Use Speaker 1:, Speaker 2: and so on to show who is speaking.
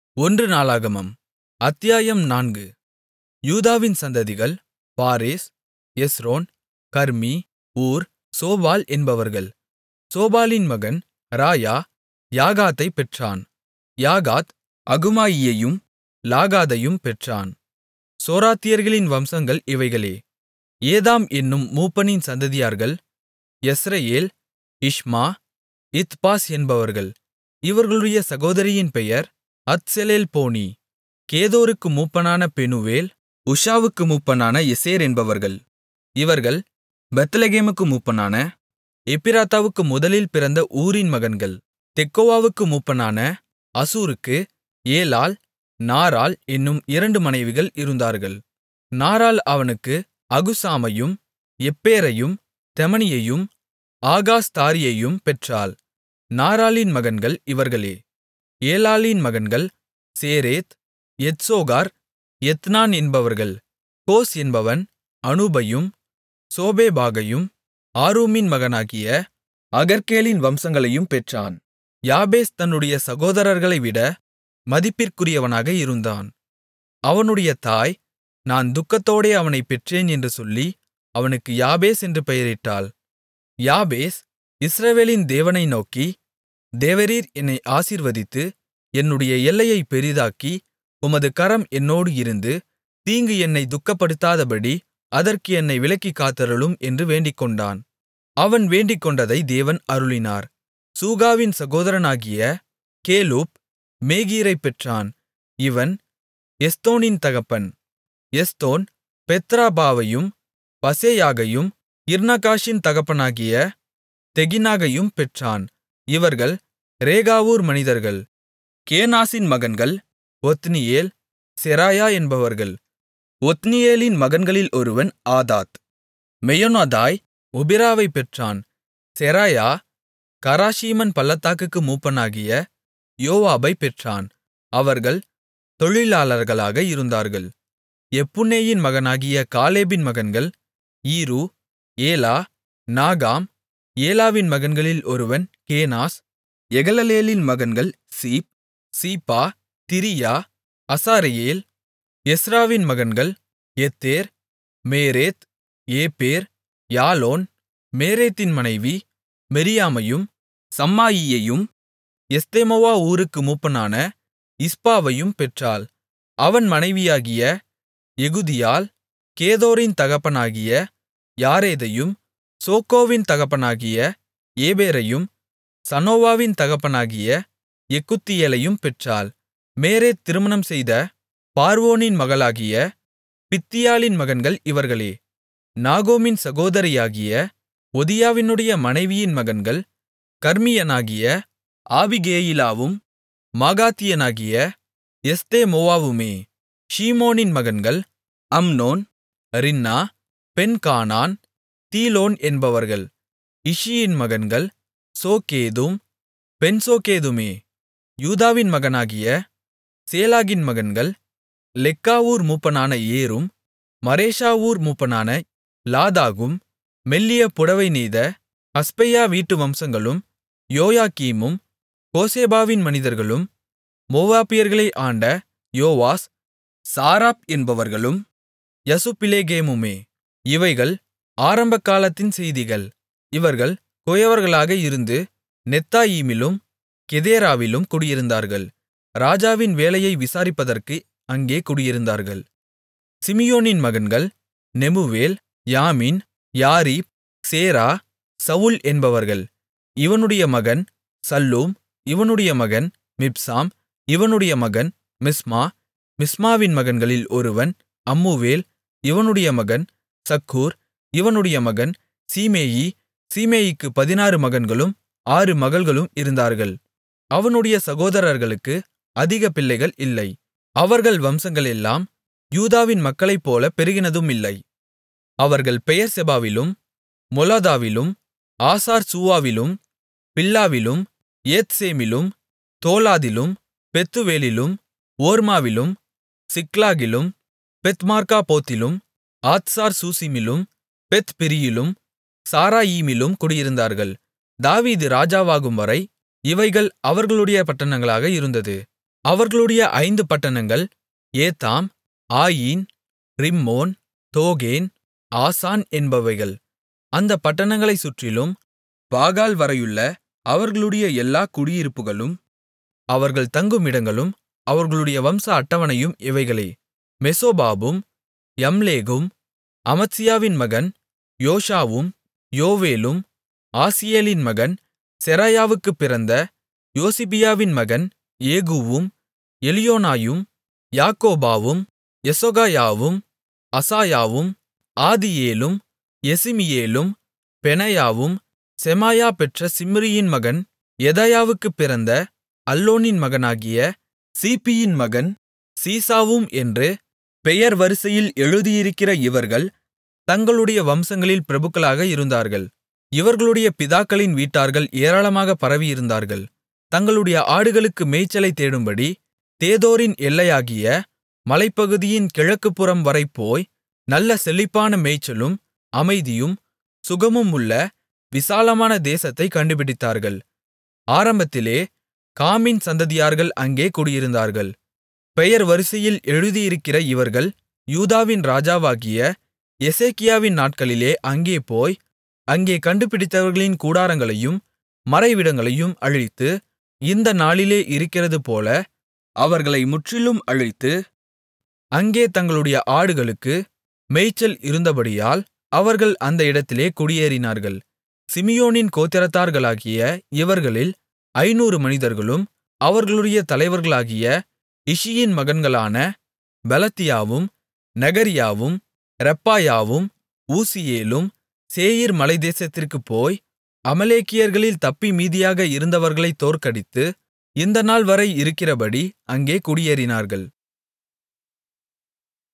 Speaker 1: ஒன்று நாளாகமம் அத்தியாயம் நான்கு யூதாவின் சந்ததிகள் பாரேஸ் எஸ்ரோன் கர்மீ ஊர் சோபால் என்பவர்கள் சோபாலின் மகன் ராயா யாகாத்தைப் பெற்றான் யாகாத் அகுமாயியையும் லாகாதையும் பெற்றான் சோராத்தியர்களின் வம்சங்கள் இவைகளே ஏதாம் என்னும் மூப்பனின் சந்ததியார்கள் யெஸ்ரெயேல் இஷ்மா இத்பாஸ் என்பவர்கள் இவர்களுடைய சகோதரியின் பெயர் அத்செலெல்போனி கேதோருக்கு மூப்பனான பெனுவேல் உஷாவுக்கு மூப்பனான எசேர் என்பவர்கள் இவர்கள் பெத்லெகேமுக்கு மூப்பனான எப்பிராத்தாவுக்கு முதலில் பிறந்த ஊரின் மகன்கள் தெக்கோவாவுக்கு மூப்பனான அசூருக்கு ஏலாள் நாராள் என்னும் இரண்டு மனைவிகள் இருந்தார்கள் நாராள் அவனுக்கு அகுசாமையும் எப்பேரையும் தெமனியையும் ஆகாஸ்தாரியையும் பெற்றாள் நாராளின் மகன்கள் இவர்களே ஏலாளின் மகன்கள் சேரேத் எத்சோகார் எத்னான் என்பவர்கள் கோஸ் என்பவன் அனூபையும் சோபேபாகையும் ஆரூமின் மகனாகிய அகர்கேலின் வம்சங்களையும் பெற்றான் யாபேஸ் தன்னுடைய சகோதரர்களைவிட மதிப்பிற்குரியவனாக இருந்தான் அவனுடைய தாய் நான் துக்கத்தோடே அவனைப் பெற்றேன் என்று சொல்லி அவனுக்கு யாபேஸ் என்று பெயரிட்டாள் யாபேஸ் இஸ்ரவேலின் தேவனை நோக்கி தேவரீர் என்னை ஆசீர்வதித்து என்னுடைய எல்லையைப் பெரிதாக்கி உமது கரம் என்னோடு இருந்து தீங்கு என்னை துக்கப்படுத்தாதபடி அதற்கு என்னை விலக்கிக் காத்தருளும் என்று வேண்டிக்கொண்டான் அவன் வேண்டிக்கொண்டதை தேவன் அருளினார் சூகாவின் சகோதரனாகிய கேலூப் மேகீரைப் பெற்றான் இவன் எஸ்தோனின் தகப்பன் எஸ்தோன் பெத்ராபாவையும் பசேயாகையும் இர்நாகாஷின் தகப்பனாகிய தெகினாகையும் பெற்றான் இவர்கள் ரேகாவூர் மனிதர்கள் கேனாசின் மகன்கள் ஒத்னியேல் செராயா என்பவர்கள் ஒத்னியேலின் மகன்களில் ஒருவன் ஆதாத் மெயோனதாய் ஒபிராவைப் பெற்றான் செராயா கராஷீமன் பள்ளத்தாக்குக்கு மூப்பனாகிய யோவாபைப் பெற்றான் அவர்கள் தொழிலாளர்களாக இருந்தார்கள் எப்புன்னேயின் மகனாகிய காலேபின் மகன்கள் ஈரு ஏலா நாகாம் ஏலாவின் மகன்களில் ஒருவன் கேனாஸ் எகலலேலின் மகன்கள் சீப் சீப்பா திரியா அசாரெயேல் எஸ்ராவின் மகன்கள் எத்தேர் மேரேத் ஏப்பேர் யாலோன் மேரேத்தின் மனைவி மெரியாமையும் சம்மாயியையும் எஸ்தெமோவா ஊருக்கு மூப்பனான இஸ்பாவையும் பெற்றாள் அவன் மனைவியாகிய எகுதியால் கேதோரின் தகப்பனாகிய யாரேதையும் சோக்கோவின் தகப்பனாகிய ஏபேரையும் சனோவாவின் தகப்பனாகிய எக்குத்தியேலையும் பெற்றாள் மேரேத் திருமணம் செய்த பார்வோனின் மகளாகிய பித்தியாளின் மகன்கள் இவர்களே நாகோமின் சகோதரியாகிய ஒதியாவினுடைய மனைவியின் மகன்கள் கர்மியனாகிய ஆபிகேயிலாவும் மாகாத்தியனாகிய எஸ்தேமோவாவுமே ஷீமோனின் மகன்கள் அம்னோன் ரின்னா பென்கானான் தீலோன் என்பவர்கள் இஷியின் மகன்கள் சோகேதும் பென்சோகேதுமே யூதாவின் மகனாகிய சேலாகின் மகன்கள் லெக்காவூர் மூப்பனான ஏரும் மரேஷாவூர் மூப்பனான லாதாகும் மெல்லிய புடவை நெய்த அஸ்பெயா வீட்டு வம்சங்களும் யோயாக்கீமும் கோசேபாவின் மனிதர்களும் மோவாபியர்களை ஆண்ட யோவாஸ் சாராப் என்பவர்களும் யசுபிலேகேமுமே இவைகள் ஆரம்பகாலத்தின் செய்திகள் இவர்கள் குயவர்களாக இருந்து நெத்தாயீமிலும் கெதேராவிலும் குடியிருந்தார்கள் ராஜாவின் வேலையை விசாரிப்பதற்கு அங்கே குடியிருந்தார்கள் சிமியோனின் மகன்கள் நெமுவேல் யாமின் யாரீப் சேரா சவுல் என்பவர்கள் இவனுடைய மகன் சல்லூம் இவனுடைய மகன் மிப்சாம் இவனுடைய மகன் மிஸ்மா மிஸ்மாவின் மகன்களில் ஒருவன் அம்முவேல் இவனுடைய மகன் சக்கூர் இவனுடைய மகன் சீமேயி சீமேயிக்கு பதினாறு மகன்களும் ஆறு மகள்களும் இருந்தார்கள் அவனுடைய சகோதரர்களுக்கு அதிக பிள்ளைகள் இல்லை அவர்கள் வம்சங்களெல்லாம் யூதாவின் மக்களைப்போல பெருகினதுமில்லை அவர்கள் பெயர்செபாவிலும் மொலாதாவிலும் ஆசார் சூவாவிலும் பில்லாவிலும் ஏத்சேமிலும் தோலாதிலும் பெத்துவேலிலும் ஓர்மாவிலும் சிக்லாகிலும் பெத்மார்காபோத்திலும் ஆத்சார் சூசிமிலும் பெத் பிரியிலும் சாராயீமிலும் குடியிருந்தார்கள் தாவீது ராஜாவாகும் வரை இவைகள் அவர்களுடைய பட்டணங்களாக இருந்தது அவர்களுடைய ஐந்து பட்டணங்கள் ஏத்தாம் ஆயீன் ரிம்மோன் தோகேன் ஆசான் என்பவைகள் அந்தப் பட்டணங்களைச் சுற்றிலும் பாகால் வரையுள்ள அவர்களுடைய எல்லா குடியிருப்புகளும் அவர்கள் தங்குமிடங்களும் அவர்களுடைய வம்ச அட்டவணையும் இவைகளே மெசோபாபும் யம்லேகும் அமத்சியாவின் மகன் யோஷாவும் யோவேலும் ஆசியேலின் மகன் செராயாவுக்குப் பிறந்த யோசிபியாவின் மகன் ஏகூவும் எலியோனாயும் யாக்கோபாவும் யெசொகாயாவும் அசாயாவும் ஆதியேலும் யெசிமியேலும் பெனாயாவும் செமாயா பெற்ற சிம்ரியின் மகன் யெதாயாவுக்குப் பிறந்த அல்லோனின் மகனாகிய சீப்பியின் மகன் சீசாவும் என்று பெயர் வரிசையில் எழுதியிருக்கிற இவர்கள் தங்களுடைய வம்சங்களில் பிரபுக்களாக இருந்தார்கள் இவர்களுடைய பிதாக்களின் வீட்டார்கள் ஏராளமாகப் பரவியிருந்தார்கள் தங்களுடைய ஆடுகளுக்கு மேய்ச்சலைத் தேடும்படி தேதோரின் எல்லையாகிய மலைப்பகுதியின் கிழக்குப்புறம் வரை போய் நல்ல செழிப்பான மேய்ச்சலும் அமைதியும் சுகமும் உள்ள விசாலமான தேசத்தைக் கண்டுபிடித்தார்கள் ஆரம்பத்திலே காமின் சந்ததியார்கள் அங்கே குடியிருந்தார்கள் பெயர் வரிசையில் எழுதியிருக்கிற இவர்கள் யூதாவின் ராஜாவாகிய எசேக்கியாவின் நாட்களிலே அங்கே போய் அங்கே கண்டுபிடித்தவர்களின் கூடாரங்களையும் மறைவிடங்களையும் அழித்து இந்த நாளிலே இருக்கிறதுபோல அவர்களை முற்றிலும் அழித்து அங்கே தங்களுடைய ஆடுகளுக்கு மேய்ச்சல் இருந்தபடியால் அவர்கள் அந்த இடத்திலே குடியேறினார்கள் சிமியோனின் கோத்திரத்தார்களாகிய இவர்களில் ஐநூறு மனிதர்களும் அவர்களுடைய தலைவர்களாகிய இஷியின் மகன்களான பெலத்தியாவும் நெகரியாவும் ரெப்பாயாவும் ஊசியேலும் சேயீர் மலைத்தேசத்திற்குப் போய் அமலேக்கியர்களில் தப்பி மீதியாக இருந்தவர்களைத் தோற்கடித்து இந்த நாள்வரை இருக்கிறபடி அங்கே குடியேறினார்கள்